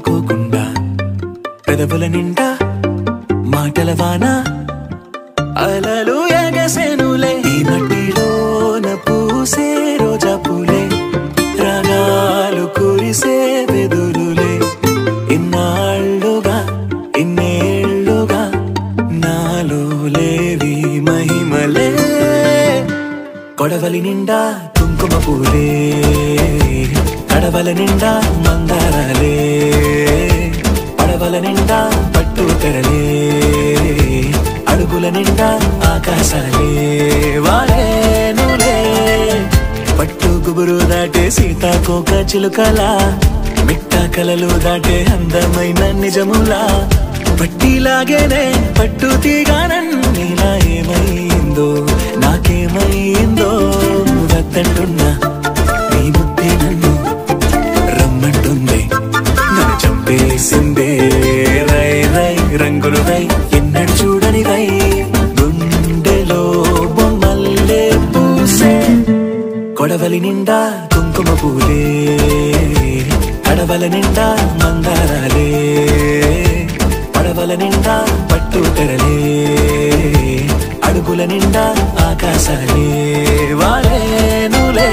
అనుకోకుండా పెదవుల నిండా మాటల వాన అలలు ఎగసెనులే ఈ మట్టిలోన పూసే రోజా పూలే రాగాలు కురిసే వెదురులే ఇన్నాళ్ళుగా ఇన్నేళ్ళుగా నాలో లేవి మహిమలే కొడవలి నిండా కుంకుమ పూలే కడవల నిండా మందారాలే పడవల నిండా పట్టు తెరలే అడుగుల నిండా ఆకాశాలే వాలేనులే పట్టు గుబురు దాటే సీతాకోక చిలుకల మిట్ట కలలు దాటే అందమైన నిజములా పట్టిలాగేనే పట్టు తీగానన్నీలా ఏమైందో నాకేమైందో వద్దంటున్నా నీ బుద్ధి నన్ను రమ్మంటుంది నన్ను చంపేసిందే రై రై రంగులు రై ఎన్నడు చూడని రై గుండెలో బొమ్మల్లే పూసే కొడవలి నిండా కుంకుమ పూలే కడవల నిండా మందారాలే పడవల నిండా పట్టు తెరలే అడుగుల నిండా ఆకాశాలే వాలేనులే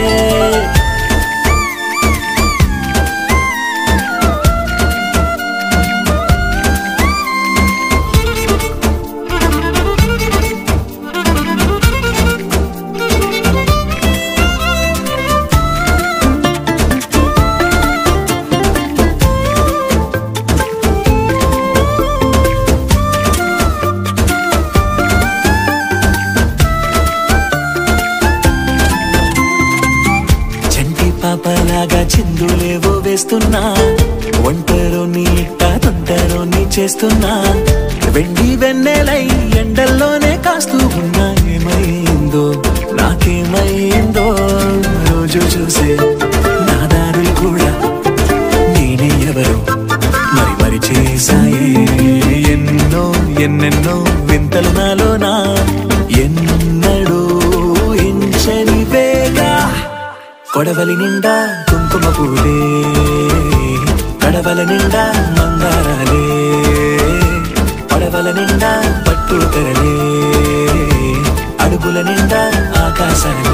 చంటి పాపలాగా చిందులేవో వేస్తున్నా ఒంటరో నీ ఇట్ట తొంటరో నీ చేస్తున్నా వెండి వెన్నెలై ఎండల్లోనే కాస్తూ ఉన్నా ఏమైందో నాకేమైందో రోజు చూసే నా దారులు కూడా నేనే ఎవరో మరి మరి చేశాయే ఎన్నో ఎన్నెన్నో వింతలు నాలోనా ఎన్నడూ ఇంచని వేగా కొడవలి నిండా కుంకుమ పూలే కడవల నిండా మందారాలే పడవల నిండా పట్టు తెరలే అడుగుల నిండా ఆకాశాలే